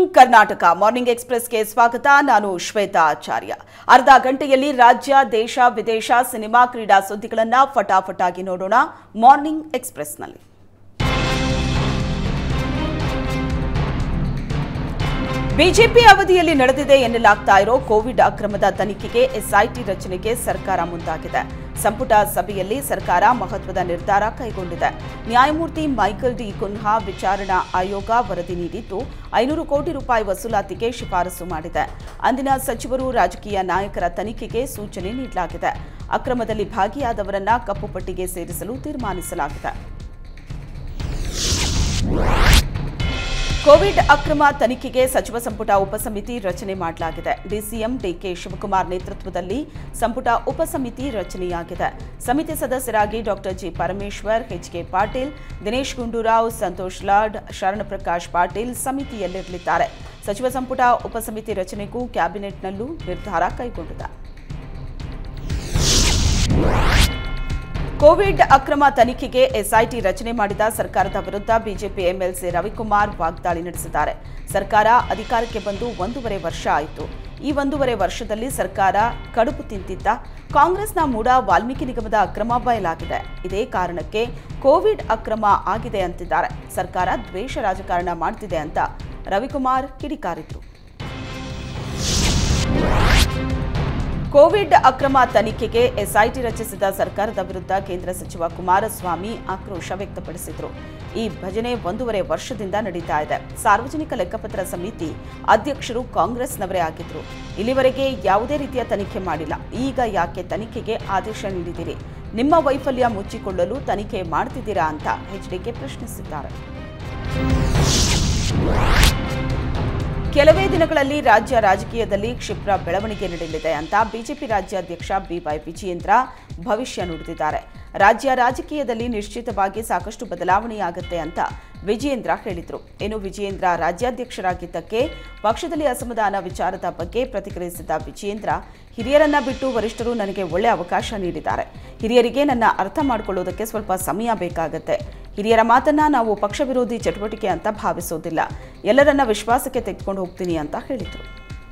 Karnataka morning ಎಕ್ಸ್ಪ್ರೆಸ್ಗೆ ಸ್ವಾಗತ ನಾನು ಶ್ವೇತಾ ಆಚಾರ್ಯ ಅರ್ಧ ಗಂಟೆಯಲ್ಲಿ ರಾಜ್ಯ ದೇಶ ವಿದೇಶ ಸಿನಿಮಾ ಕ್ರೀಡಾ ಸುದ್ದಿಗಳನ್ನ ಫಟಾಫಟಾಗಿ ನೋಡೋಣ ಮಾರ್ನಿಂಗ್ ಎಕ್ಸ್ಪ್ರೆಸ್ನಲ್ಲಿ ಬಿಜೆಪಿ ಅವಧಿಯಲ್ಲಿ ನಡೆದಿದೆ ಎನ್ನಲಾಗ್ತಾ ಇರೋ ಕೋವಿಡ್ ಅಕ್ರಮದ ತನಿಖೆಗೆ ಎಸ್ಐಟಿ ರಚನೆಗೆ ಸರ್ಕಾರ ಮುಂದಾಗಿದೆ ಸಂಪುಟ ಸಭೆಯಲ್ಲಿ ಸರ್ಕಾರ ಮಹತ್ವದ ನಿರ್ಧಾರ ಕೈಗೊಂಡಿದೆ ನ್ಯಾಯಮೂರ್ತಿ ಮೈಕಲ್ ಡಿ ಕುನ್ಹಾ ವಿಚಾರಣಾ ಆಯೋಗ ವರದಿ ನೀಡಿದ್ದು ಐನೂರು ಕೋಟಿ ರೂಪಾಯಿ ವಸೂಲಾತಿಗೆ ಶಿಫಾರಸು ಮಾಡಿದೆ ಅಂದಿನ ಸಚಿವರು ರಾಜಕೀಯ ನಾಯಕರ ತನಿಖೆಗೆ ಸೂಚನೆ ನೀಡಲಾಗಿದೆ ಅಕ್ರಮದಲ್ಲಿ ಭಾಗಿಯಾದವರನ್ನ ಕಪ್ಪು ಪಟ್ಟಿಗೆ ಸೇರಿಸಲು ತೀರ್ಮಾನಿಸಲಾಗಿದೆ ಕೋವಿಡ್ ಅಕ್ರಮ ತನಿಖೆಗೆ ಸಚಿವ ಸಂಪುಟ ಉಪಸಮಿತಿ ರಚನೆ ಮಾಡಲಾಗಿದೆ ಡಿಸಿಎಂ ಡಿಕೆ ಶಿವಕುಮಾರ್ ನೇತೃತ್ವದಲ್ಲಿ ಸಂಪುಟ ಉಪಸಮಿತಿ ರಚನೆಯಾಗಿದೆ ಸಮಿತಿ ಸದಸ್ಯರಾಗಿ ಡಾಕ್ಟರ್ ಜಿ ಪರಮೇಶ್ವರ್ ಎಚ್ಕೆ ಪಾಟೀಲ್ ದಿನೇಶ್ ಗುಂಡೂರಾವ್ ಸಂತೋಷ್ ಲಾಡ್ ಶರಣಪ್ರಕಾಶ್ ಪಾಟೀಲ್ ಸಮಿತಿಯಲ್ಲಿರಲಿದ್ದಾರೆ ಸಚಿವ ಸಂಪುಟ ಉಪಸಮಿತಿ ರಚನೆಗೂ ಕ್ಯಾಬಿನೆಟ್ನಲ್ಲೂ ನಿರ್ಧಾರ ಕೈಗೊಂಡಿದೆ ಕೋವಿಡ್ ಅಕ್ರಮ ತನಿಖೆಗೆ ಎಸ್ಐಟಿ ರಚನೆ ಮಾಡಿದ ಸರ್ಕಾರದ ವಿರುದ್ಧ ಬಿಜೆಪಿ ಎಂಎಲ್ಸಿ ರವಿಕುಮಾರ್ ವಾಗ್ದಾಳಿ ನಡೆಸಿದ್ದಾರೆ ಸರ್ಕಾರ ಅಧಿಕಾರಕ್ಕೆ ಬಂದು ಒಂದೂವರೆ ವರ್ಷ ಆಯಿತು ಈ ಒಂದೂವರೆ ವರ್ಷದಲ್ಲಿ ಸರ್ಕಾರ ಕಡುಬು ತಿಂತಿದ್ದ ಕಾಂಗ್ರೆಸ್ನ ಮೂಡ ವಾಲ್ಮೀಕಿ ನಿಗಮದ ಅಕ್ರಮ ಬಯಲಾಗಿದೆ ಇದೇ ಕಾರಣಕ್ಕೆ ಕೋವಿಡ್ ಅಕ್ರಮ ಆಗಿದೆ ಅಂತಿದ್ದಾರೆ ಸರ್ಕಾರ ದ್ವೇಷ ರಾಜಕಾರಣ ಮಾಡ್ತಿದೆ ಅಂತ ರವಿಕುಮಾರ್ ಕಿಡಿಕಾರಿದ್ರು ಕೋವಿಡ್ ಅಕ್ರಮ ತನಿಖೆಗೆ ಎಸ್ಐಟಿ ರಚಿಸಿದ ಸರ್ಕಾರದ ವಿರುದ್ಧ ಕೇಂದ್ರ ಸಚಿವ ಕುಮಾರಸ್ವಾಮಿ ಆಕ್ರೋಶ ವ್ಯಕ್ತಪಡಿಸಿದರು ಈ ಭಜನೆ ಒಂದೂವರೆ ವರ್ಷದಿಂದ ನಡೀತಾ ಇದೆ ಸಾರ್ವಜನಿಕ ಲೆಕ್ಕಪತ್ರ ಸಮಿತಿ ಅಧ್ಯಕ್ಷರು ಕಾಂಗ್ರೆಸ್ನವರೇ ಆಗಿದ್ರು ಇಲ್ಲಿವರೆಗೆ ಯಾವುದೇ ರೀತಿಯ ತನಿಖೆ ಮಾಡಿಲ್ಲ ಈಗ ಯಾಕೆ ತನಿಖೆಗೆ ಆದೇಶ ನೀಡಿದಿರಿ ನಿಮ್ಮ ವೈಫಲ್ಯ ಮುಚ್ಚಿಕೊಳ್ಳಲು ತನಿಖೆ ಮಾಡ್ತಿದ್ದೀರಾ ಅಂತ ಎಚ್ಡಿಕೆ ಪ್ರಶ್ನಿಸಿದ್ದಾರೆ ಕೆಲವೇ ದಿನಗಳಲ್ಲಿ ರಾಜ್ಯ ರಾಜಕೀಯದಲ್ಲಿ ಕ್ಷಿಪ್ರ ಬೆಳವಣಿಗೆ ನಡೆಯಲಿದೆ ಅಂತ ಬಿಜೆಪಿ ರಾಜ್ಯಾಧ್ಯಕ್ಷ ಬಿವೈ ವಿಜಯೇಂದ್ರ ಭವಿಷ್ಯ ನುಡಿದಿದ್ದಾರೆ ರಾಜ್ಯ ರಾಜಕೀಯದಲ್ಲಿ ನಿಶ್ಚಿತವಾಗಿ ಸಾಕಷ್ಟು ಬದಲಾವಣೆಯಾಗುತ್ತೆ ಅಂತ ವಿಜಯೇಂದ್ರ ಹೇಳಿದರು ಇನ್ನು ವಿಜಯೇಂದ್ರ ರಾಜ್ಯಾಧ್ಯಕ್ಷರಾಗಿದ್ದಕ್ಕೆ ಪಕ್ಷದಲ್ಲಿ ಅಸಮಾಧಾನ ವಿಚಾರದ ಬಗ್ಗೆ ಪ್ರತಿಕ್ರಿಯಿಸಿದ ವಿಜಯೇಂದ್ರ ಹಿರಿಯರನ್ನ ಬಿಟ್ಟು ವರಿಷ್ಠರು ನನಗೆ ಒಳ್ಳೆ ಅವಕಾಶ ನೀಡಿದ್ದಾರೆ ಹಿರಿಯರಿಗೆ ನನ್ನ ಅರ್ಥ ಮಾಡಿಕೊಳ್ಳೋದಕ್ಕೆ ಸ್ವಲ್ಪ ಸಮಯ ಬೇಕಾಗುತ್ತೆ ಹಿರಿಯರ ಮಾತನ್ನ ನಾವು ಪಕ್ಷ ವಿರೋಧಿ ಚಟುವಟಿಕೆ ಅಂತ ಭಾವಿಸೋದಿಲ್ಲ ಎಲ್ಲರನ್ನ ವಿಶ್ವಾಸಕ್ಕೆ ತೆಗೆದುಕೊಂಡು ಹೋಗ್ತೀನಿ ಅಂತ ಹೇಳಿದರು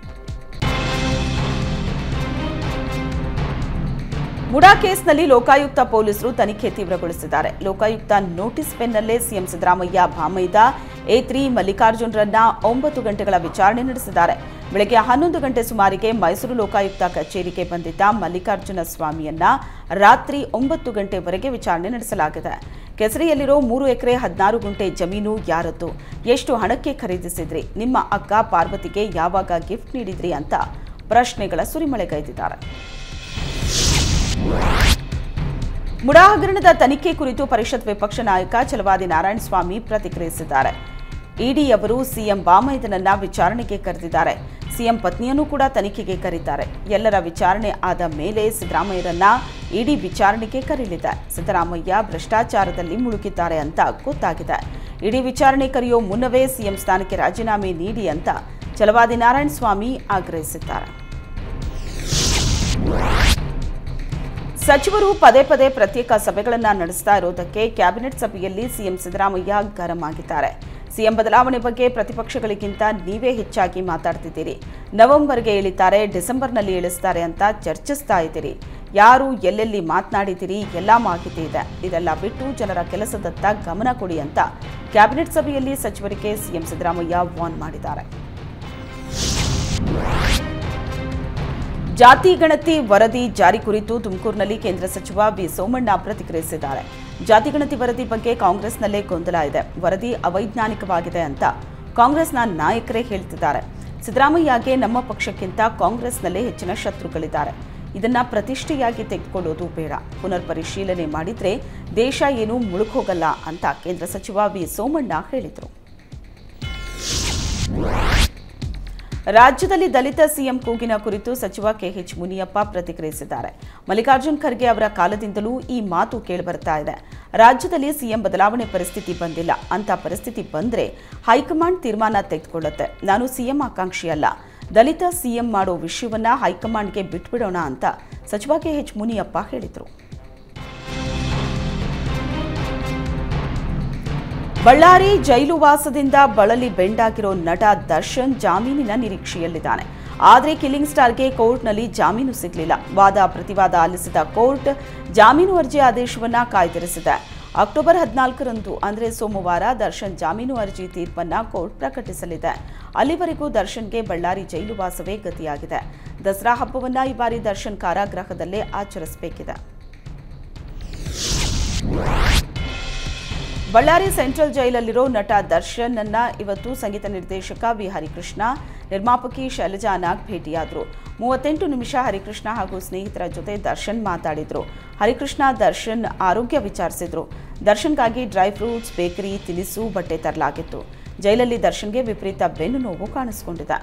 ಮುಡಾ ಕೇಸ್ನಲ್ಲಿ ಲೋಕಾಯುಕ್ತ ಪೊಲೀಸರು ತನಿಖೆ ತೀವ್ರಗೊಳಿಸಿದ್ದಾರೆ ಲೋಕಾಯುಕ್ತ ನೋಟಿಸ್ ಪೆನ್ನಲ್ಲೇ ಸಿಎಂ ಸಿದ್ದರಾಮಯ್ಯ ಭಾಮೈದ ಎ ತ್ರೀ ಮಲ್ಲಿಕಾರ್ಜುನ್ರನ್ನ ಒಂಬತ್ತು ಗಂಟೆಗಳ ವಿಚಾರಣೆ ನಡೆಸಿದ್ದಾರೆ ಬೆಳಗ್ಗೆ ಹನ್ನೊಂದು ಗಂಟೆ ಸುಮಾರಿಗೆ ಮೈಸೂರು ಲೋಕಾಯುಕ್ತ ಕಚೇರಿಗೆ ಬಂದಿದ್ದ ಮಲ್ಲಿಕಾರ್ಜುನ ಸ್ವಾಮಿಯನ್ನ ರಾತ್ರಿ ಒಂಬತ್ತು ಗಂಟೆವರೆಗೆ ವಿಚಾರಣೆ ನಡೆಸಲಾಗಿದೆ ಕೆಸರಿಯಲ್ಲಿರೋ ಮೂರು ಎಕರೆ ಹದಿನಾರು ಗುಂಟೆ ಜಮೀನು ಯಾರದ್ದು ಎಷ್ಟು ಹಣಕ್ಕೆ ಖರೀದಿಸಿದ್ರಿ ನಿಮ್ಮ ಅಕ್ಕ ಪಾರ್ವತಿಗೆ ಯಾವಾಗ ಗಿಫ್ಟ್ ನೀಡಿದ್ರಿ ಅಂತ ಪ್ರಶ್ನೆಗಳ ಸುರಿಮಳೆಗೈದಿದ್ದಾರೆ ಮುಡಾ ಹಗರಣದ ತನಿಖೆ ಕುರಿತು ಪರಿಷತ್ ವಿಪಕ್ಷ ನಾಯಕ ಛಲವಾದಿ ನಾರಾಯಣಸ್ವಾಮಿ ಪ್ರತಿಕ್ರಿಯಿಸಿದ್ದಾರೆ ಇಡಿಯವರು ಸಿಎಂ ಬಾಮೈದನನ್ನ ವಿಚಾರಣೆಗೆ ಕರೆದಿದ್ದಾರೆ ಸಿಎಂ ಪತ್ನಿಯನ್ನು ಕೂಡ ತನಿಖೆಗೆ ಕರೆದಿದ್ದಾರೆ ಎಲ್ಲರ ವಿಚಾರಣೆ ಆದ ಮೇಲೆ ಸಿದ್ದರಾಮಯ್ಯರನ್ನ ಇಡಿ ವಿಚಾರಣೆಗೆ ಕರೆಯಲಿದೆ ಸಿದ್ದರಾಮಯ್ಯ ಭ್ರಷ್ಟಾಚಾರದಲ್ಲಿ ಮುಳುಗಿದ್ದಾರೆ ಅಂತ ಗೊತ್ತಾಗಿದೆ ಇಡಿ ವಿಚಾರಣೆ ಕರೆಯೋ ಮುನ್ನವೇ ಸಿಎಂ ಸ್ಥಾನಕ್ಕೆ ರಾಜೀನಾಮೆ ನೀಡಿ ಅಂತ ಛಲವಾದಿ ನಾರಾಯಣಸ್ವಾಮಿ ಆಗ್ರಹಿಸಿದ್ದಾರೆ ಸಚಿವರು ಪದೇ ಪದೇ ಪ್ರತ್ಯೇಕ ಸಭೆಗಳನ್ನ ನಡೆಸ್ತಾ ಇರೋದಕ್ಕೆ ಕ್ಯಾಬಿನೆಟ್ ಸಭೆಯಲ್ಲಿ ಸಿಎಂ ಸಿದ್ದರಾಮಯ್ಯ ಗರಂ ಆಗಿದ್ದಾರೆ ಸಿಎಂ ಬದಲಾವಣೆ ಬಗ್ಗೆ ಪ್ರತಿಪಕ್ಷಗಳಿಗಿಂತ ನೀವೇ ಹೆಚ್ಚಾಗಿ ಮಾತಾಡ್ತಿದ್ದೀರಿ ನವೆಂಬರ್ಗೆ ಇಳಿತಾರೆ ಡಿಸೆಂಬರ್ನಲ್ಲಿ ಇಳಿಸ್ತಾರೆ ಅಂತ ಚರ್ಚಿಸ್ತಾ ಇದ್ದೀರಿ ಯಾರು ಎಲ್ಲೆಲ್ಲಿ ಮಾತನಾಡಿದ್ದೀರಿ ಎಲ್ಲ ಮಾಹಿತಿ ಇದೆ ಇದೆಲ್ಲ ಬಿಟ್ಟು ಜನರ ಕೆಲಸದತ್ತ ಗಮನ ಕೊಡಿ ಅಂತ ಕ್ಯಾಬಿನೆಟ್ ಸಭೆಯಲ್ಲಿ ಸಚಿವರಿಗೆ ಸಿಎಂ ಸಿದ್ದರಾಮಯ್ಯ ವಾರ್ನ್ ಮಾಡಿದ್ದಾರೆ ಜಾತಿ ಗಣತಿ ವರದಿ ಜಾರಿ ಕುರಿತು ತುಮಕೂರಿನಲ್ಲಿ ಕೇಂದ್ರ ಸಚಿವ ವಿ ಸೋಮಣ್ಣ ಪ್ರತಿಕ್ರಿಯಿಸಿದ್ದಾರೆ ಜಾತಿ ಗಣತಿ ವರದಿ ಬಗ್ಗೆ ಕಾಂಗ್ರೆಸ್ನಲ್ಲೇ ಗೊಂದಲ ಇದೆ ವರದಿ ಅವೈಜ್ಞಾನಿಕವಾಗಿದೆ ಅಂತ ಕಾಂಗ್ರೆಸ್ನ ನಾಯಕರೇ ಹೇಳ್ತಿದ್ದಾರೆ ಸಿದ್ದರಾಮಯ್ಯಗೆ ನಮ್ಮ ಪಕ್ಷಕ್ಕಿಂತ ಕಾಂಗ್ರೆಸ್ನಲ್ಲೇ ಹೆಚ್ಚಿನ ಶತ್ರುಗಳಿದ್ದಾರೆ ಇದನ್ನ ಪ್ರತಿಷ್ಠೆಯಾಗಿ ತೆಗೆದುಕೊಳ್ಳೋದು ಬೇಡ ಪುನರ್ ಪರಿಶೀಲನೆ ಮಾಡಿದ್ರೆ ದೇಶ ಏನೂ ಮುಳುಗೋಗಲ್ಲ ಅಂತ ಕೇಂದ್ರ ಸಚಿವ ವಿ ಸೋಮಣ್ಣ ಹೇಳಿದರು ರಾಜ್ಯದಲ್ಲಿ ದಲಿತ ಸಿಎಂ ಕೂಗಿನ ಕುರಿತು ಸಚಿವ ಕೆಎಚ್ ಮುನಿಯಪ್ಪ ಪ್ರತಿಕ್ರಿಯಿಸಿದ್ದಾರೆ ಮಲ್ಲಿಕಾರ್ಜುನ್ ಖರ್ಗೆ ಅವರ ಕಾಲದಿಂದಲೂ ಈ ಮಾತು ಕೇಳಿಬರ್ತಾ ಇದೆ ರಾಜ್ಯದಲ್ಲಿ ಸಿಎಂ ಬದಲಾವಣೆ ಪರಿಸ್ಥಿತಿ ಬಂದಿಲ್ಲ ಅಂತ ಪರಿಸ್ಥಿತಿ ಬಂದ್ರೆ ಹೈಕಮಾಂಡ್ ತೀರ್ಮಾನ ತೆಗೆದುಕೊಳ್ಳುತ್ತೆ ನಾನು ಸಿಎಂ ಆಕಾಂಕ್ಷಿಯಲ್ಲ ದಲಿತ ಸಿಎಂ ಮಾಡೋ ವಿಷಯವನ್ನ ಹೈಕಮಾಂಡ್ಗೆ ಬಿಟ್ಬಿಡೋಣ ಅಂತ ಸಚಿವ ಕೆಎಚ್ ಮುನಿಯಪ್ಪ ಹೇಳಿದರು ಬಳ್ಳಾರಿ ಜೈಲು ವಾಸದಿಂದ ಬಳಲಿ ಬೆಂಡಾಗಿರೋ ನಟ ದರ್ಶನ್ ಜಾಮೀನಿನ ನಿರೀಕ್ಷೆಯಲ್ಲಿದ್ದಾನೆ ಆದರೆ ಕಿಲ್ಲಿಂಗ್ ಸ್ಟಾರ್ಗೆ ಕೋರ್ಟ್ನಲ್ಲಿ ಜಾಮೀನು ಸಿಗಲಿಲ್ಲ ವಾದ ಪ್ರತಿವಾದ ಆಲಿಸಿದ ಕೋರ್ಟ್ ಜಾಮೀನು ಅರ್ಜಿ ಆದೇಶವನ್ನ ಕಾಯ್ದಿರಿಸಿದೆ ಅಕ್ಟೋಬರ್ ಹದಿನಾಲ್ಕರಂದು ಅಂದರೆ ಸೋಮವಾರ ದರ್ಶನ್ ಜಾಮೀನು ಅರ್ಜಿ ತೀರ್ಪನ್ನ ಕೋರ್ಟ್ ಪ್ರಕಟಿಸಲಿದೆ ಅಲ್ಲಿವರೆಗೂ ದರ್ಶನ್ಗೆ ಬಳ್ಳಾರಿ ಜೈಲು ವಾಸವೇ ಗತಿಯಾಗಿದೆ ದಸರಾ ಹಬ್ಬವನ್ನ ಈ ಬಾರಿ ದರ್ಶನ್ ಕಾರಾಗೃಹದಲ್ಲೇ ಆಚರಿಸಬೇಕಿದೆ ಬಳ್ಳಾರಿ ಸೆಂಟ್ರಲ್ ಜೈಲಲ್ಲಿರೋ ನಟ ದರ್ಶನ್ ಅನ್ನ ಇವತ್ತು ಸಂಗೀತ ನಿರ್ದೇಶಕ ವಿ ಹರಿಕೃಷ್ಣ ನಿರ್ಮಾಪಕಿ ಶೈಲಜಾ ನಾಗ್ ಭೇಟಿಯಾದರು ಮೂವತ್ತೆಂಟು ನಿಮಿಷ ಹರಿಕೃಷ್ಣ ಹಾಗೂ ಸ್ನೇಹಿತರ ಜೊತೆ ದರ್ಶನ್ ಮಾತಾಡಿದ್ರು ಹರಿಕೃಷ್ಣ ದರ್ಶನ್ ಆರೋಗ್ಯ ವಿಚಾರಿಸಿದ್ರು ದರ್ಶನ್ಗಾಗಿ ಡ್ರೈ ಫ್ರೂಟ್ಸ್ ಬೇಕರಿ ತಿನಿಸು ಬಟ್ಟೆ ತರಲಾಗಿತ್ತು ಜೈಲಲ್ಲಿ ದರ್ಶನ್ಗೆ ವಿಪರೀತ ಬೆನ್ನು ನೋವು ಕಾಣಿಸಿಕೊಂಡಿದೆ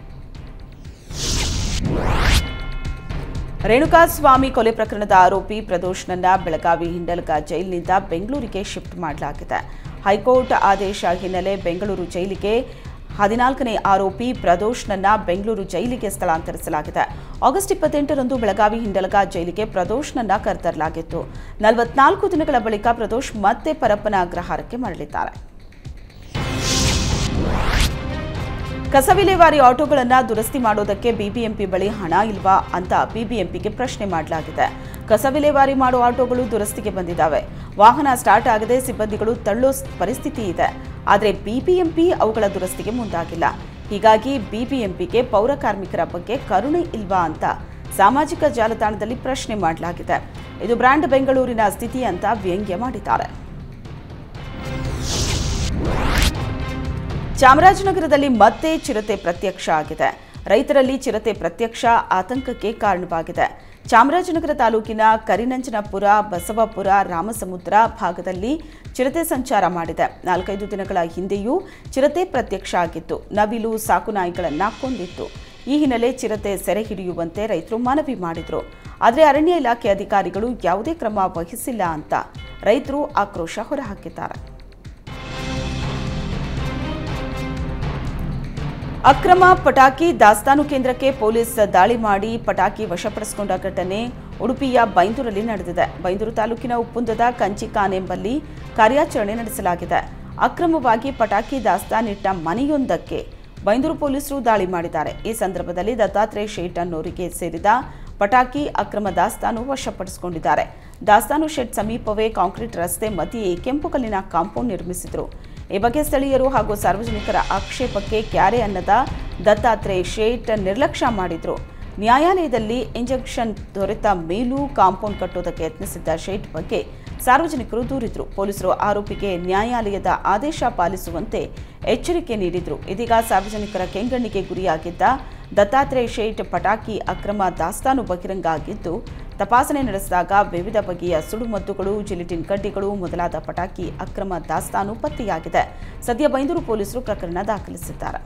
ರೇಣುಕಾಸ್ವಾಮಿ ಕೊಲೆ ಪ್ರಕರಣದ ಆರೋಪಿ ಪ್ರದೋಷ್ನನ್ನ ಬೆಳಗಾವಿ ಹಿಂಡಲಗ ಜೈಲಿನಿಂದ ಬೆಂಗಳೂರಿಗೆ ಶಿಫ್ಟ್ ಮಾಡಲಾಗಿದೆ ಹೈಕೋರ್ಟ್ ಆದೇಶ ಹಿನ್ನೆಲೆ ಬೆಂಗಳೂರು ಜೈಲಿಗೆ ಹದಿನಾಲ್ಕನೇ ಆರೋಪಿ ಪ್ರದೋಷ್ನನ್ನ ಬೆಂಗಳೂರು ಜೈಲಿಗೆ ಸ್ಥಳಾಂತರಿಸಲಾಗಿದೆ ಆಗಸ್ಟ್ ಇಪ್ಪತ್ತೆಂಟರಂದು ಬೆಳಗಾವಿ ಹಿಂಡಲಗ ಜೈಲಿಗೆ ಪ್ರದೋಷ್ನನ್ನ ಕರೆತರಲಾಗಿತ್ತು ನಲವತ್ನಾಲ್ಕು ದಿನಗಳ ಬಳಿಕ ಪ್ರದೋಷ್ ಮತ್ತೆ ಪರಪ್ಪನ ಅಗ್ರಹಾರಕ್ಕೆ ಮರಳಿದ್ದಾರೆ ಕಸ ವಿಲೇವಾರಿ ಆಟೋಗಳನ್ನು ದುರಸ್ತಿ ಮಾಡೋದಕ್ಕೆ ಬಿಬಿಎಂಪಿ ಬಳಿ ಹಣ ಇಲ್ವಾ ಅಂತ ಬಿಬಿಎಂಪಿಗೆ ಪ್ರಶ್ನೆ ಮಾಡಲಾಗಿದೆ ಕಸ ವಿಲೇವಾರಿ ಮಾಡೋ ಆಟೋಗಳು ದುರಸ್ತಿಗೆ ಬಂದಿದ್ದಾವೆ ವಾಹನ ಸ್ಟಾರ್ಟ್ ಆಗದೆ ಸಿಬ್ಬಂದಿಗಳು ತಳ್ಳೋ ಪರಿಸ್ಥಿತಿ ಇದೆ ಆದರೆ ಬಿಬಿಎಂಪಿ ಅವುಗಳ ದುರಸ್ತಿಗೆ ಮುಂದಾಗಿಲ್ಲ ಹೀಗಾಗಿ ಬಿಬಿಎಂಪಿಗೆ ಪೌರ ಕಾರ್ಮಿಕರ ಬಗ್ಗೆ ಕರುಣೆ ಇಲ್ವಾ ಅಂತ ಸಾಮಾಜಿಕ ಜಾಲತಾಣದಲ್ಲಿ ಪ್ರಶ್ನೆ ಮಾಡಲಾಗಿದೆ ಇದು ಬ್ರ್ಯಾಂಡ್ ಬೆಂಗಳೂರಿನ ಸ್ಥಿತಿ ಅಂತ ವ್ಯಂಗ್ಯ ಮಾಡಿದ್ದಾರೆ ಚಾಮರಾಜನಗರದಲ್ಲಿ ಮತ್ತೆ ಚಿರತೆ ಪ್ರತ್ಯಕ್ಷ ಆಗಿದೆ ರೈತರಲ್ಲಿ ಚಿರತೆ ಪ್ರತ್ಯಕ್ಷ ಆತಂಕಕ್ಕೆ ಕಾರಣವಾಗಿದೆ ಚಾಮರಾಜನಗರ ತಾಲೂಕಿನ ಕರಿನಂಜನಪುರ ಬಸವಪುರ ರಾಮಸಮುದ್ರ ಭಾಗದಲ್ಲಿ ಚಿರತೆ ಸಂಚಾರ ಮಾಡಿದೆ ನಾಲ್ಕೈದು ದಿನಗಳ ಹಿಂದೆಯೂ ಚಿರತೆ ಪ್ರತ್ಯಕ್ಷ ಆಗಿತ್ತು ನವಿಲು ಸಾಕು ನಾಯಿಗಳನ್ನ ಕೊಂದಿತ್ತು ಈ ಹಿನ್ನೆಲೆ ಚಿರತೆ ಸೆರೆ ಹಿಡಿಯುವಂತೆ ರೈತರು ಮನವಿ ಮಾಡಿದ್ರು ಆದರೆ ಅರಣ್ಯ ಇಲಾಖೆ ಅಧಿಕಾರಿಗಳು ಯಾವುದೇ ಕ್ರಮ ವಹಿಸಿಲ್ಲ ಅಂತ ರೈತರು ಆಕ್ರೋಶ ಹೊರಹಾಕಿದ್ದಾರೆ ಅಕ್ರಮ ಪಟಾಕಿ ದಾಸ್ತಾನು ಕೇಂದ್ರಕ್ಕೆ ಪೊಲೀಸ್ ದಾಳಿ ಮಾಡಿ ಪಟಾಕಿ ವಶಪಡಿಸಿಕೊಂಡ ಘಟನೆ ಉಡುಪಿಯ ಬೈಂದೂರಲ್ಲಿ ನಡೆದಿದೆ ಬೈಂದೂರು ತಾಲೂಕಿನ ಉಪ್ಪುಂದದ ಕಂಚಿಕಾನ್ ಎಂಬಲ್ಲಿ ಕಾರ್ಯಾಚರಣೆ ನಡೆಸಲಾಗಿದೆ ಅಕ್ರಮವಾಗಿ ಪಟಾಕಿ ದಾಸ್ತಾನಿಟ್ಟ ಮನೆಯೊಂದಕ್ಕೆ ಬೈಂದೂರು ಪೊಲೀಸರು ದಾಳಿ ಮಾಡಿದ್ದಾರೆ ಈ ಸಂದರ್ಭದಲ್ಲಿ ದತ್ತಾತ್ರೇಯ ಶೇಟ್ ಅನ್ನೋರಿಗೆ ಸೇರಿದ ಪಟಾಕಿ ಅಕ್ರಮ ದಾಸ್ತಾನು ವಶಪಡಿಸಿಕೊಂಡಿದ್ದಾರೆ ದಾಸ್ತಾನು ಶೆಡ್ ಸಮೀಪವೇ ಕಾಂಕ್ರೀಟ್ ರಸ್ತೆ ಮಧ್ಯೆ ಕೆಂಪು ಕಲ್ಲಿನ ಕಾಂಪೌಂಡ್ ನಿರ್ಮಿಸಿದ್ರು ಈ ಬಗ್ಗೆ ಸ್ಥಳೀಯರು ಹಾಗೂ ಸಾರ್ವಜನಿಕರ ಆಕ್ಷೇಪಕ್ಕೆ ಕ್ಯಾರೆ ಅನ್ನದ ದತ್ತಾತ್ರೇಯ ಶೇಟ್ ನಿರ್ಲಕ್ಷ್ಯ ಮಾಡಿದ್ರು ನ್ಯಾಯಾಲಯದಲ್ಲಿ ಇಂಜೆಕ್ಷನ್ ದೊರೆತ ಮೇಲೂ ಕಾಂಪೌಂಡ್ ಕಟ್ಟೋದಕ್ಕೆ ಯತ್ನಿಸಿದ್ದ ಶೇಟ್ ಬಗ್ಗೆ ಸಾರ್ವಜನಿಕರು ದೂರಿದ್ರು ಪೊಲೀಸರು ಆರೋಪಿಗೆ ನ್ಯಾಯಾಲಯದ ಆದೇಶ ಪಾಲಿಸುವಂತೆ ಎಚ್ಚರಿಕೆ ನೀಡಿದ್ರು ಇದೀಗ ಸಾರ್ವಜನಿಕರ ಕೆಂಗಣ್ಣಿಗೆ ಗುರಿಯಾಗಿದ್ದ ದತ್ತಾತ್ರೇಯ ಶೇಟ್ ಪಟಾಕಿ ಅಕ್ರಮ ದಾಸ್ತಾನು ಬಹಿರಂಗ ಆಗಿದ್ದು ತಪಾಸಣೆ ನಡೆಸಿದಾಗ ವಿವಿಧ ಬಗೆಯ ಸುಡುಮದ್ದುಗಳು ಜಿಲಿಟಿನ್ ಕಡ್ಡಿಗಳು ಮೊದಲಾದ ಪಟಾಕಿ ಅಕ್ರಮ ದಾಸ್ತಾನು ಪತ್ತೆಯಾಗಿದೆ ಸದ್ಯ ಬೈಂದೂರು ಪೊಲೀಸರು ಪ್ರಕರಣ ದಾಖಲಿಸಿದ್ದಾರೆ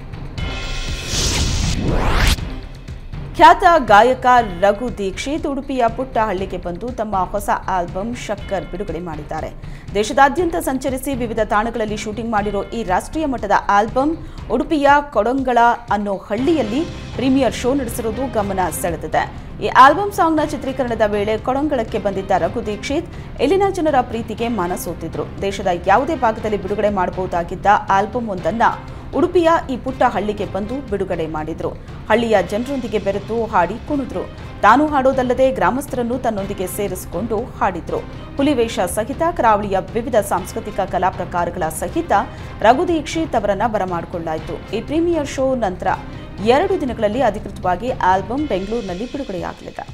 ಖ್ಯಾತ ಗಾಯಕ ರಘು ದೀಕ್ಷಿತ್ ಉಡುಪಿಯ ಪುಟ್ಟ ಹಳ್ಳಿಗೆ ಬಂದು ತಮ್ಮ ಹೊಸ ಆಲ್ಬಮ್ ಶಕ್ಕರ್ ಬಿಡುಗಡೆ ಮಾಡಿದ್ದಾರೆ ದೇಶದಾದ್ಯಂತ ಸಂಚರಿಸಿ ವಿವಿಧ ತಾಣಗಳಲ್ಲಿ ಶೂಟಿಂಗ್ ಮಾಡಿರೋ ಈ ರಾಷ್ಟ್ರೀಯ ಮಟ್ಟದ ಆಲ್ಬಮ್ ಉಡುಪಿಯ ಕೊಡಂಗಳ ಅನ್ನೋ ಹಳ್ಳಿಯಲ್ಲಿ ಪ್ರೀಮಿಯರ್ ಶೋ ನಡೆಸಿರುವುದು ಗಮನ ಸೆಳೆದಿದೆ ಈ ಆಲ್ಬಮ್ ಸಾಂಗ್ನ ಚಿತ್ರೀಕರಣದ ವೇಳೆ ಕೊಡಂಗಳಕ್ಕೆ ಬಂದಿದ್ದ ರಘು ದೀಕ್ಷಿತ್ ಇಲ್ಲಿನ ಜನರ ಪ್ರೀತಿಗೆ ಮನ ಸೋತಿದ್ರು ದೇಶದ ಯಾವುದೇ ಭಾಗದಲ್ಲಿ ಬಿಡುಗಡೆ ಮಾಡಬಹುದಾಗಿದ್ದ ಆಲ್ಬಮ್ ಒಂದನ್ನ ಉಡುಪಿಯ ಈ ಪುಟ್ಟ ಹಳ್ಳಿಗೆ ಬಂದು ಬಿಡುಗಡೆ ಮಾಡಿದ್ರು ಹಳ್ಳಿಯ ಜನರೊಂದಿಗೆ ಬೆರೆತು ಹಾಡಿ ಕುಣಿದ್ರು ತಾನು ಹಾಡೋದಲ್ಲದೆ ಗ್ರಾಮಸ್ಥರನ್ನು ತನ್ನೊಂದಿಗೆ ಸೇರಿಸಿಕೊಂಡು ಹಾಡಿದ್ರು ಹುಲಿವೇಷ ಸಹಿತ ಕರಾವಳಿಯ ವಿವಿಧ ಸಾಂಸ್ಕೃತಿಕ ಕಲಾ ಪ್ರಕಾರಗಳ ಸಹಿತ ರಘು ದೀಕ್ಷಿತ್ ಅವರನ್ನ ಬರಮಾಡಿಕೊಳ್ಳಾಯಿತು ಈ ಪ್ರೀಮಿಯರ್ ಶೋ ನಂತರ ಎರಡು ದಿನಗಳಲ್ಲಿ ಅಧಿಕೃತವಾಗಿ ಆಲ್ಬಮ್ ಬೆಂಗಳೂರಿನಲ್ಲಿ ಬಿಡುಗಡೆಯಾಗಲಿದೆ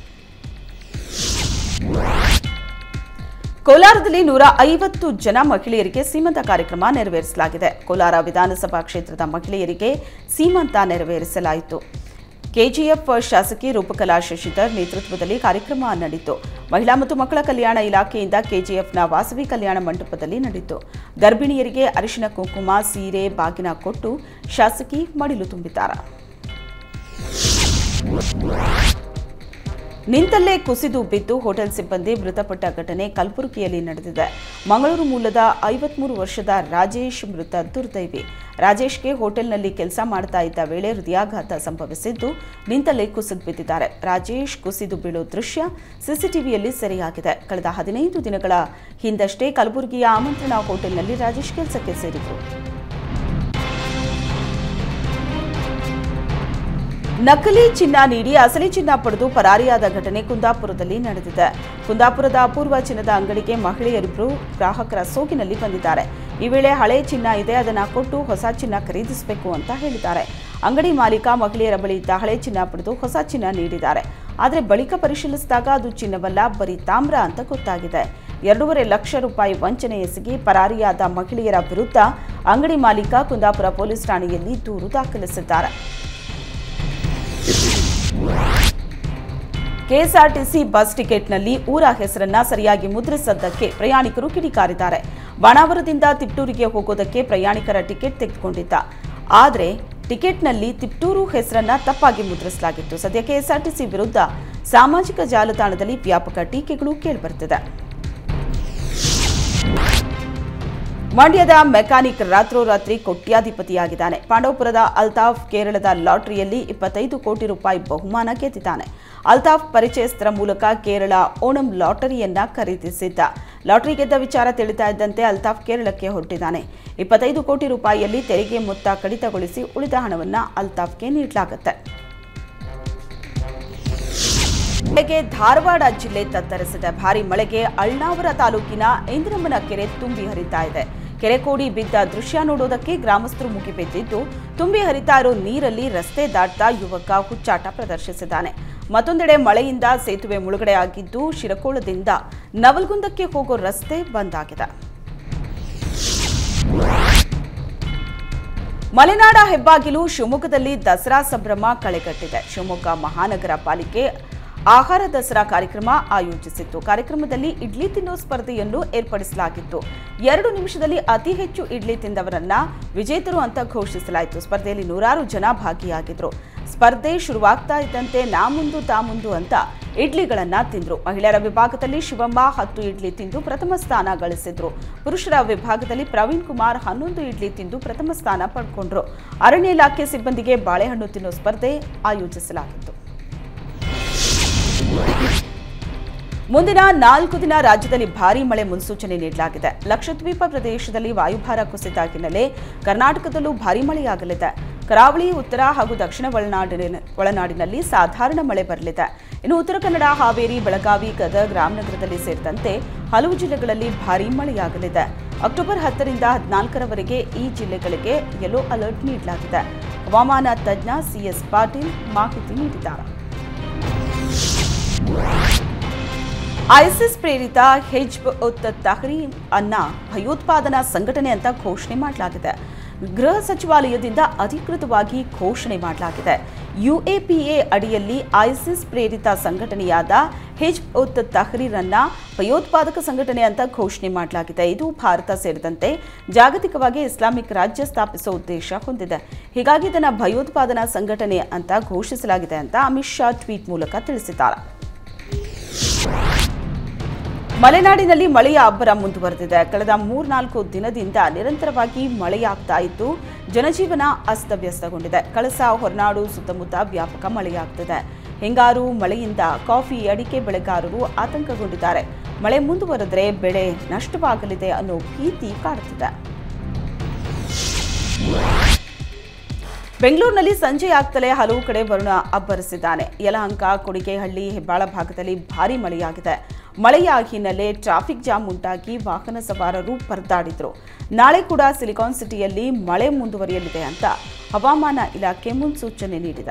ಕೋಲಾರದಲ್ಲಿ ನೂರ ಐವತ್ತು ಜನ ಮಹಿಳೆಯರಿಗೆ ಸೀಮಂತ ಕಾರ್ಯಕ್ರಮ ನೆರವೇರಿಸಲಾಗಿದೆ ಕೋಲಾರ ವಿಧಾನಸಭಾ ಕ್ಷೇತ್ರದ ಮಹಿಳೆಯರಿಗೆ ಸೀಮಂತ ನೆರವೇರಿಸಲಾಯಿತು ಕೆಜಿಎಫ್ ಶಾಸಕಿ ರೂಪಕಲಾ ಶಶಿಧರ್ ನೇತೃತ್ವದಲ್ಲಿ ಕಾರ್ಯಕ್ರಮ ನಡೆಯಿತು ಮಹಿಳಾ ಮತ್ತು ಮಕ್ಕಳ ಕಲ್ಯಾಣ ಇಲಾಖೆಯಿಂದ ಕೆಜಿಎಫ್ನ ವಾಸವಿ ಕಲ್ಯಾಣ ಮಂಟಪದಲ್ಲಿ ನಡೆಯಿತು ಗರ್ಭಿಣಿಯರಿಗೆ ಅರಿಶಿನ ಕುಂಕುಮ ಸೀರೆ ಬಾಗಿನ ಕೊಟ್ಟು ಶಾಸಕಿ ಮಡಿಲು ತುಂಬಿದ್ದಾರೆ ನಿಂತಲ್ಲೇ ಕುಸಿದು ಬಿದ್ದು ಹೋಟೆಲ್ ಸಿಬ್ಬಂದಿ ಮೃತಪಟ್ಟ ಘಟನೆ ಕಲಬುರಗಿಯಲ್ಲಿ ನಡೆದಿದೆ ಮಂಗಳೂರು ಮೂಲದ ಐವತ್ಮೂರು ವರ್ಷದ ರಾಜೇಶ್ ಮೃತ ದುರ್ದೈವಿ ರಾಜೇಶ್ಗೆ ಹೋಟೆಲ್ನಲ್ಲಿ ಕೆಲಸ ಮಾಡ್ತಾ ಇದ್ದ ವೇಳೆ ಹೃದಯಾಘಾತ ಸಂಭವಿಸಿದ್ದು ನಿಂತಲ್ಲೇ ಕುಸಿದು ಬಿದ್ದಿದ್ದಾರೆ ರಾಜೇಶ್ ಕುಸಿದು ಬೀಳೋ ದೃಶ್ಯ ಸಿಸಿಟಿವಿಯಲ್ಲಿ ಸೆರೆಯಾಗಿದೆ ಕಳೆದ ಹದಿನೈದು ದಿನಗಳ ಹಿಂದಷ್ಟೇ ಕಲಬುರಗಿಯ ಆಮಂತ್ರಣ ಹೋಟೆಲ್ನಲ್ಲಿ ರಾಜೇಶ್ ಕೆಲಸಕ್ಕೆ ಸೇರಿದ್ರು ನಕಲಿ ಚಿನ್ನ ನೀಡಿ ಅಸಲಿ ಚಿನ್ನ ಪಡೆದು ಪರಾರಿಯಾದ ಘಟನೆ ಕುಂದಾಪುರದಲ್ಲಿ ನಡೆದಿದೆ ಕುಂದಾಪುರದ ಅಪೂರ್ವ ಚಿನ್ನದ ಅಂಗಡಿಗೆ ಮಹಿಳೆಯರಿಬ್ಬರು ಗ್ರಾಹಕರ ಸೋಗಿನಲ್ಲಿ ಬಂದಿದ್ದಾರೆ ಈ ವೇಳೆ ಹಳೆ ಚಿನ್ನ ಇದೆ ಅದನ್ನು ಕೊಟ್ಟು ಹೊಸ ಚಿನ್ನ ಖರೀದಿಸಬೇಕು ಅಂತ ಹೇಳಿದ್ದಾರೆ ಅಂಗಡಿ ಮಾಲೀಕ ಮಹಿಳೆಯರ ಬಳಿ ಇದ್ದ ಹಳೆ ಚಿನ್ನ ಪಡೆದು ಹೊಸ ಚಿನ್ನ ನೀಡಿದ್ದಾರೆ ಆದರೆ ಬಳಿಕ ಪರಿಶೀಲಿಸಿದಾಗ ಅದು ಚಿನ್ನವಲ್ಲ ಬರೀ ತಾಮ್ರ ಅಂತ ಗೊತ್ತಾಗಿದೆ ಎರಡೂವರೆ ಲಕ್ಷ ರೂಪಾಯಿ ವಂಚನೆ ಎಸಗಿ ಪರಾರಿಯಾದ ಮಹಿಳೆಯರ ವಿರುದ್ಧ ಅಂಗಡಿ ಮಾಲೀಕ ಕುಂದಾಪುರ ಪೊಲೀಸ್ ಠಾಣೆಯಲ್ಲಿ ದೂರು ದಾಖಲಿಸಿದ್ದಾರೆ ಕೆಎಸ್ಆರ್ಟಿಸಿ ಬಸ್ ಟಿಕೆಟ್ನಲ್ಲಿ ಊರ ಹೆಸರನ್ನ ಸರಿಯಾಗಿ ಮುದ್ರಿಸದ್ದಕ್ಕೆ ಪ್ರಯಾಣಿಕರು ಕಿಡಿಕಾರಿದ್ದಾರೆ ಬಾಣಾವರದಿಂದ ತಿಪ್ಟೂರಿಗೆ ಹೋಗೋದಕ್ಕೆ ಪ್ರಯಾಣಿಕರ ಟಿಕೆಟ್ ತೆಗೆದುಕೊಂಡಿದ್ದ ಆದರೆ ಟಿಕೆಟ್ನಲ್ಲಿ ತಿಪ್ಟೂರು ಹೆಸರನ್ನ ತಪ್ಪಾಗಿ ಮುದ್ರಿಸಲಾಗಿತ್ತು ಸದ್ಯ ಕೆಎಸ್ಆರ್ಟಿಸಿ ವಿರುದ್ಧ ಸಾಮಾಜಿಕ ಜಾಲತಾಣದಲ್ಲಿ ವ್ಯಾಪಕ ಟೀಕೆಗಳು ಕೇಳಿಬರ್ತಿದೆ ಮಂಡ್ಯದ ಮೆಕ್ಯಾನಿಕ್ ರಾತ್ರೋರಾತ್ರಿ ಕೋಟ್ಯಾಧಿಪತಿಯಾಗಿದ್ದಾನೆ ಪಾಂಡವಪುರದ ಅಲ್ತಾಫ್ ಕೇರಳದ ಲಾಟರಿಯಲ್ಲಿ ಇಪ್ಪತ್ತೈದು ಕೋಟಿ ರೂಪಾಯಿ ಬಹುಮಾನ ಗೆದ್ದಿದ್ದಾನೆ ಅಲ್ತಾಫ್ ಪರಿಚಯಸ್ಥರ ಮೂಲಕ ಕೇರಳ ಓಣಂ ಲಾಟರಿಯನ್ನ ಖರೀದಿಸಿದ್ದ ಲಾಟರಿ ಗೆದ್ದ ವಿಚಾರ ತಿಳಿತಾ ಇದ್ದಂತೆ ಅಲ್ತಾಫ್ ಕೇರಳಕ್ಕೆ ಹೊರಟಿದ್ದಾನೆ ಇಪ್ಪತ್ತೈದು ಕೋಟಿ ರೂಪಾಯಿಯಲ್ಲಿ ತೆರಿಗೆ ಮೊತ್ತ ಕಡಿತಗೊಳಿಸಿ ಉಳಿದ ಹಣವನ್ನ ಅಲ್ತಾಫ್ಗೆ ನೀಡಲಾಗುತ್ತೆ ಮಳೆಗೆ ಧಾರವಾಡ ಜಿಲ್ಲೆ ತತ್ತರಿಸಿದೆ ಭಾರಿ ಮಳೆಗೆ ಅಳ್ನಾವರ ತಾಲೂಕಿನ ಇಂದ್ರಮ್ಮನ ಕೆರೆ ತುಂಬಿ ಹರಿತಾ ಇದೆ ಕೆರೆ ಕೋಡಿ ಬಿದ್ದ ದೃಶ್ಯ ನೋಡೋದಕ್ಕೆ ಗ್ರಾಮಸ್ಥರು ಮುಗಿಬಿದ್ದಿದ್ದು ತುಂಬಿ ಹರಿತಾ ಇರೋ ನೀರಲ್ಲಿ ರಸ್ತೆ ದಾಟ್ತಾ ಯುವಕ ಹುಚ್ಚಾಟ ಪ್ರದರ್ಶಿಸಿದ್ದಾನೆ ಮತ್ತೊಂದೆಡೆ ಮಳೆಯಿಂದ ಸೇತುವೆ ಮುಳುಗಡೆ ಆಗಿದ್ದು ಶಿರಕೋಳದಿಂದ ನವಲ್ಗುಂದಕ್ಕೆ ಹೋಗೋ ರಸ್ತೆ ಬಂದ್ ಆಗಿದೆ ಮಲೆನಾಡ ಹೆಬ್ಬಾಗಿಲು ಶಿವಮೊಗ್ಗದಲ್ಲಿ ದಸರಾ ಸಂಭ್ರಮ ಕಳೆಗಟ್ಟಿದೆ ಶಿವಮೊಗ್ಗ ಮಹಾನಗರ ಪಾಲಿಕೆ ಆಹಾರ ದಸರಾ ಕಾರ್ಯಕ್ರಮ ಆಯೋಜಿಸಿತ್ತು ಕಾರ್ಯಕ್ರಮದಲ್ಲಿ ಇಡ್ಲಿ ತಿನ್ನೋ ಸ್ಪರ್ಧೆಯನ್ನು ಏರ್ಪಡಿಸಲಾಗಿತ್ತು ಎರಡು ನಿಮಿಷದಲ್ಲಿ ಅತಿ ಹೆಚ್ಚು ಇಡ್ಲಿ ತಿಂದವರನ್ನ ವಿಜೇತರು ಅಂತ ಘೋಷಿಸಲಾಯಿತು ಸ್ಪರ್ಧೆಯಲ್ಲಿ ನೂರಾರು ಜನ ಭಾಗಿಯಾಗಿದ್ರು ಸ್ಪರ್ಧೆ ಶುರುವಾಗ್ತಾ ಇದ್ದಂತೆ ನಾ ಮುಂದು ತಾ ಮುಂದು ಅಂತ ಇಡ್ಲಿಗಳನ್ನ ತಿಂದ್ರು ಮಹಿಳೆಯರ ವಿಭಾಗದಲ್ಲಿ ಶಿವಮ್ಮ ಹತ್ತು ಇಡ್ಲಿ ತಿಂದು ಪ್ರಥಮ ಸ್ಥಾನ ಗಳಿಸಿದ್ರು ಪುರುಷರ ವಿಭಾಗದಲ್ಲಿ ಪ್ರವೀಣ್ ಕುಮಾರ್ ಹನ್ನೊಂದು ಇಡ್ಲಿ ತಿಂದು ಪ್ರಥಮ ಸ್ಥಾನ ಪಡ್ಕೊಂಡ್ರು ಅರಣ್ಯ ಇಲಾಖೆ ಸಿಬ್ಬಂದಿಗೆ ಬಾಳೆಹಣ್ಣು ತಿನ್ನೋ ಸ್ಪರ್ಧೆ ಆಯೋಜಿಸಲಾಗಿತ್ತು ಮುಂದಿನ ನಾಲ್ಕು ದಿನ ರಾಜ್ಯದಲ್ಲಿ ಭಾರೀ ಮಳೆ ಮುನ್ಸೂಚನೆ ನೀಡಲಾಗಿದೆ ಲಕ್ಷದ್ವೀಪ ಪ್ರದೇಶದಲ್ಲಿ ವಾಯುಭಾರ ಕುಸಿತ ಹಿನ್ನೆಲೆ ಕರ್ನಾಟಕದಲ್ಲೂ ಭಾರೀ ಮಳೆಯಾಗಲಿದೆ ಕರಾವಳಿ ಉತ್ತರ ಹಾಗೂ ದಕ್ಷಿಣ ಒಳನಾಡಿನ ಒಳನಾಡಿನಲ್ಲಿ ಸಾಧಾರಣ ಮಳೆ ಬರಲಿದೆ ಇನ್ನು ಉತ್ತರ ಕನ್ನಡ ಹಾವೇರಿ ಬೆಳಗಾವಿ ಗದಗ ರಾಮನಗರದಲ್ಲಿ ಸೇರಿದಂತೆ ಹಲವು ಜಿಲ್ಲೆಗಳಲ್ಲಿ ಭಾರೀ ಮಳೆಯಾಗಲಿದೆ ಅಕ್ಟೋಬರ್ ಹತ್ತರಿಂದ ಹದಿನಾಲ್ಕರವರೆಗೆ ಈ ಜಿಲ್ಲೆಗಳಿಗೆ ಯೆಲ್ಲೋ ಅಲರ್ಟ್ ನೀಡಲಾಗಿದೆ ಹವಾಮಾನ ತಜ್ಞ ಸಿಎಸ್ ಪಾಟೀಲ್ ಮಾಹಿತಿ ನೀಡಿದ್ದಾರೆ ಐಸಿಸ್ ಪ್ರೇರಿತ ಹಿಜ್ಬ್ ಉತ್ ತಹರೀಮ್ ಅನ್ನ ಭಯೋತ್ಪಾದನಾ ಸಂಘಟನೆ ಅಂತ ಘೋಷಣೆ ಮಾಡಲಾಗಿದೆ ಗೃಹ ಸಚಿವಾಲಯದಿಂದ ಅಧಿಕೃತವಾಗಿ ಘೋಷಣೆ ಮಾಡಲಾಗಿದೆ ಯುಎಪಿಎ ಅಡಿಯಲ್ಲಿ ಐಸಿಸ್ ಪ್ರೇರಿತ ಸಂಘಟನೆಯಾದ ಹಿಜ್ಬ್ ಉತ್ ತಹರೀರ್ ಅನ್ನ ಭಯೋತ್ಪಾದಕ ಸಂಘಟನೆ ಅಂತ ಘೋಷಣೆ ಮಾಡಲಾಗಿದೆ ಇದು ಭಾರತ ಸೇರಿದಂತೆ ಜಾಗತಿಕವಾಗಿ ಇಸ್ಲಾಮಿಕ್ ರಾಜ್ಯ ಸ್ಥಾಪಿಸುವ ಉದ್ದೇಶ ಹೊಂದಿದೆ ಹೀಗಾಗಿ ಇದನ್ನು ಭಯೋತ್ಪಾದನಾ ಸಂಘಟನೆ ಅಂತ ಘೋಷಿಸಲಾಗಿದೆ ಅಂತ ಅಮಿತ್ ಶಾ ಟ್ವೀಟ್ ಮೂಲಕ ತಿಳಿಸಿದ್ದಾರೆ ಮಲೆನಾಡಿನಲ್ಲಿ ಮಳೆಯ ಅಬ್ಬರ ಮುಂದುವರೆದಿದೆ ಕಳೆದ ಮೂರ್ನಾಲ್ಕು ದಿನದಿಂದ ನಿರಂತರವಾಗಿ ಮಳೆಯಾಗ್ತಾ ಇದ್ದು ಜನಜೀವನ ಅಸ್ತವ್ಯಸ್ತಗೊಂಡಿದೆ ಕಳಸ ಹೊರನಾಡು ಸುತ್ತಮುತ್ತ ವ್ಯಾಪಕ ಮಳೆಯಾಗ್ತಿದೆ ಹಿಂಗಾರು ಮಳೆಯಿಂದ ಕಾಫಿ ಅಡಿಕೆ ಬೆಳೆಗಾರರು ಆತಂಕಗೊಂಡಿದ್ದಾರೆ ಮಳೆ ಮುಂದುವರೆದ್ರೆ ಬೆಳೆ ನಷ್ಟವಾಗಲಿದೆ ಅನ್ನೋ ಭೀತಿ ಕಾಡುತ್ತಿದೆ ಬೆಂಗಳೂರಿನಲ್ಲಿ ಸಂಜೆ ಆಗ್ತಲೇ ಹಲವು ಕಡೆ ವರುಣ ಅಬ್ಬರಿಸಿದ್ದಾನೆ ಯಲಹಂಕ ಕೊಡಿಗೆಹಳ್ಳಿ ಹೆಬ್ಬಾಳ ಭಾಗದಲ್ಲಿ ಭಾರೀ ಮಳೆಯಾಗಿದೆ ಮಳೆಯ ಹಿನ್ನೆಲೆ ಟ್ರಾಫಿಕ್ ಜಾಮ್ ಉಂಟಾಗಿ ವಾಹನ ಸವಾರರು ಪರದಾಡಿದ್ರು ನಾಳೆ ಕೂಡ ಸಿಲಿಕಾನ್ ಸಿಟಿಯಲ್ಲಿ ಮಳೆ ಮುಂದುವರಿಯಲಿದೆ ಅಂತ ಹವಾಮಾನ ಇಲಾಖೆ ಮುನ್ಸೂಚನೆ ನೀಡಿದೆ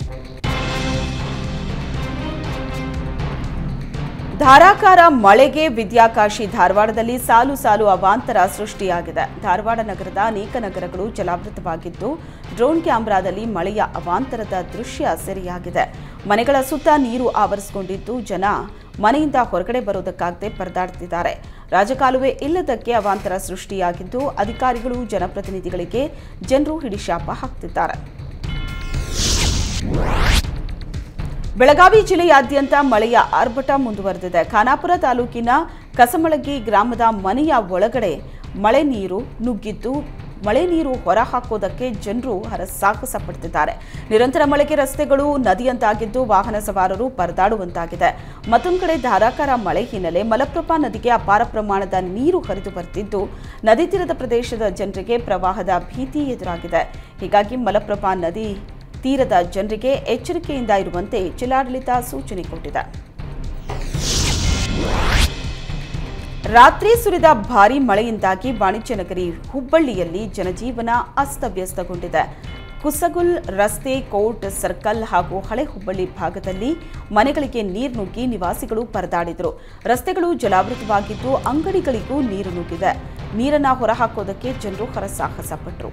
ಧಾರಾಕಾರ ಮಳೆಗೆ ವಿದ್ಯಾಕಾಶಿ ಧಾರವಾಡದಲ್ಲಿ ಸಾಲು ಸಾಲು ಅವಾಂತರ ಸೃಷ್ಟಿಯಾಗಿದೆ ಧಾರವಾಡ ನಗರದ ಅನೇಕ ನಗರಗಳು ಜಲಾವೃತವಾಗಿದ್ದು ಡ್ರೋನ್ ಕ್ಯಾಮೆರಾದಲ್ಲಿ ಮಳೆಯ ಅವಾಂತರದ ದೃಶ್ಯ ಸೆರೆಯಾಗಿದೆ ಮನೆಗಳ ಸುತ್ತ ನೀರು ಆವರಿಸಿಕೊಂಡಿದ್ದು ಜನ ಮನೆಯಿಂದ ಹೊರಗಡೆ ಬರೋದಕ್ಕಾಗದೆ ಪರದಾಡ್ತಿದ್ದಾರೆ ರಾಜಕಾಲುವೆ ಇಲ್ಲದಕ್ಕೆ ಅವಾಂತರ ಸೃಷ್ಟಿಯಾಗಿದ್ದು ಅಧಿಕಾರಿಗಳು ಜನಪ್ರತಿನಿಧಿಗಳಿಗೆ ಜನರು ಹಿಡಿಶಾಪ ಹಾಕ್ತಿದ್ದಾರೆ ಬೆಳಗಾವಿ ಜಿಲ್ಲೆಯಾದ್ಯಂತ ಮಳೆಯ ಆರ್ಭಟ ಮುಂದುವರೆದಿದೆ ಖಾನಾಪುರ ತಾಲೂಕಿನ ಕಸಮಳಗಿ ಗ್ರಾಮದ ಮನೆಯ ಒಳಗಡೆ ಮಳೆ ನೀರು ನುಗ್ಗಿದ್ದು ಮಳೆ ನೀರು ಹೊರಹಾಕೋದಕ್ಕೆ ಜನರು ಹರಸಾಹಸ ಪಡ್ತಿದ್ದಾರೆ ನಿರಂತರ ಮಳೆಗೆ ರಸ್ತೆಗಳು ನದಿಯಂತಾಗಿದ್ದು ವಾಹನ ಸವಾರರು ಪರದಾಡುವಂತಾಗಿದೆ ಮತ್ತೊಂದು ಕಡೆ ಧಾರಾಕಾರ ಮಳೆ ಹಿನ್ನೆಲೆ ಮಲಪ್ರಭಾ ನದಿಗೆ ಅಪಾರ ಪ್ರಮಾಣದ ನೀರು ಹರಿದು ಬರ್ತಿದ್ದು ನದಿ ತೀರದ ಪ್ರದೇಶದ ಜನರಿಗೆ ಪ್ರವಾಹದ ಭೀತಿ ಎದುರಾಗಿದೆ ಹೀಗಾಗಿ ಮಲಪ್ರಭಾ ನದಿ ತೀರದ ಜನರಿಗೆ ಎಚ್ಚರಿಕೆಯಿಂದ ಇರುವಂತೆ ಜಿಲ್ಲಾಡಳಿತ ಸೂಚನೆ ಕೊಟ್ಟಿದೆ ರಾತ್ರಿ ಸುರಿದ ಭಾರೀ ಮಳೆಯಿಂದಾಗಿ ವಾಣಿಜ್ಯ ನಗರಿ ಹುಬ್ಬಳ್ಳಿಯಲ್ಲಿ ಜನಜೀವನ ಅಸ್ತವ್ಯಸ್ತಗೊಂಡಿದೆ ಕುಸಗುಲ್ ರಸ್ತೆ ಕೋರ್ಟ್ ಸರ್ಕಲ್ ಹಾಗೂ ಹಳೆ ಹುಬ್ಬಳ್ಳಿ ಭಾಗದಲ್ಲಿ ಮನೆಗಳಿಗೆ ನೀರು ನುಗ್ಗಿ ನಿವಾಸಿಗಳು ಪರದಾಡಿದರು ರಸ್ತೆಗಳು ಜಲಾವೃತವಾಗಿದ್ದು ಅಂಗಡಿಗಳಿಗೂ ನೀರು ನುಗ್ಗಿದೆ ನೀರನ್ನ ಹೊರಹಾಕೋದಕ್ಕೆ ಜನರು ಹರಸಾಹಸ ಪಟ್ಟರು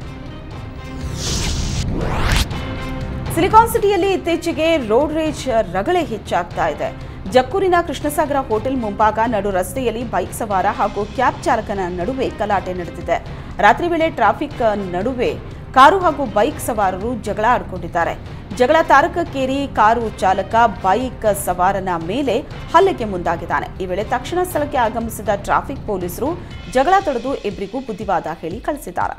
ಸಿಲಿಕಾನ್ ಸಿಟಿಯಲ್ಲಿ ಇತ್ತೀಚೆಗೆ ರೋಡ್ ರೇಜ್ ರಗಳೆ ಹೆಚ್ಚಾಗ್ತಾ ಇದೆ ಜಕ್ಕೂರಿನ ಕೃಷ್ಣಸಾಗರ ಹೋಟೆಲ್ ಮುಂಭಾಗ ನಡು ರಸ್ತೆಯಲ್ಲಿ ಬೈಕ್ ಸವಾರ ಹಾಗೂ ಕ್ಯಾಬ್ ಚಾಲಕನ ನಡುವೆ ಗಲಾಟೆ ನಡೆದಿದೆ ರಾತ್ರಿ ವೇಳೆ ಟ್ರಾಫಿಕ್ ನಡುವೆ ಕಾರು ಹಾಗೂ ಬೈಕ್ ಸವಾರರು ಜಗಳ ಆಡಿಕೊಂಡಿದ್ದಾರೆ ಜಗಳ ತಾರಕಕ್ಕೇರಿ ಕಾರು ಚಾಲಕ ಬೈಕ್ ಸವಾರನ ಮೇಲೆ ಹಲ್ಲೆಗೆ ಮುಂದಾಗಿದ್ದಾನೆ ಈ ವೇಳೆ ತಕ್ಷಣ ಸ್ಥಳಕ್ಕೆ ಆಗಮಿಸಿದ ಟ್ರಾಫಿಕ್ ಪೊಲೀಸರು ಜಗಳ ತಡೆದು ಇಬ್ಬರಿಗೂ ಬುದ್ಧಿವಾದ ಹೇಳಿ ಕಳಿಸಿದ್ದಾರೆ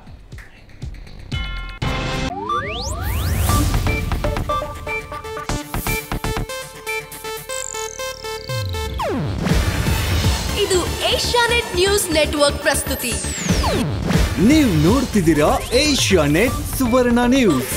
ಇದು ಏಷ್ಯಾನೆಟ್ ನ್ಯೂಸ್ ನೆಟ್ವರ್ಕ್ ಪ್ರಸ್ತುತಿ ನೀವು ನೋಡ್ತಿದ್ದೀರಾ ಏಷ್ಯಾ ನೆಟ್ ಸುವರ್ಣ ನ್ಯೂಸ್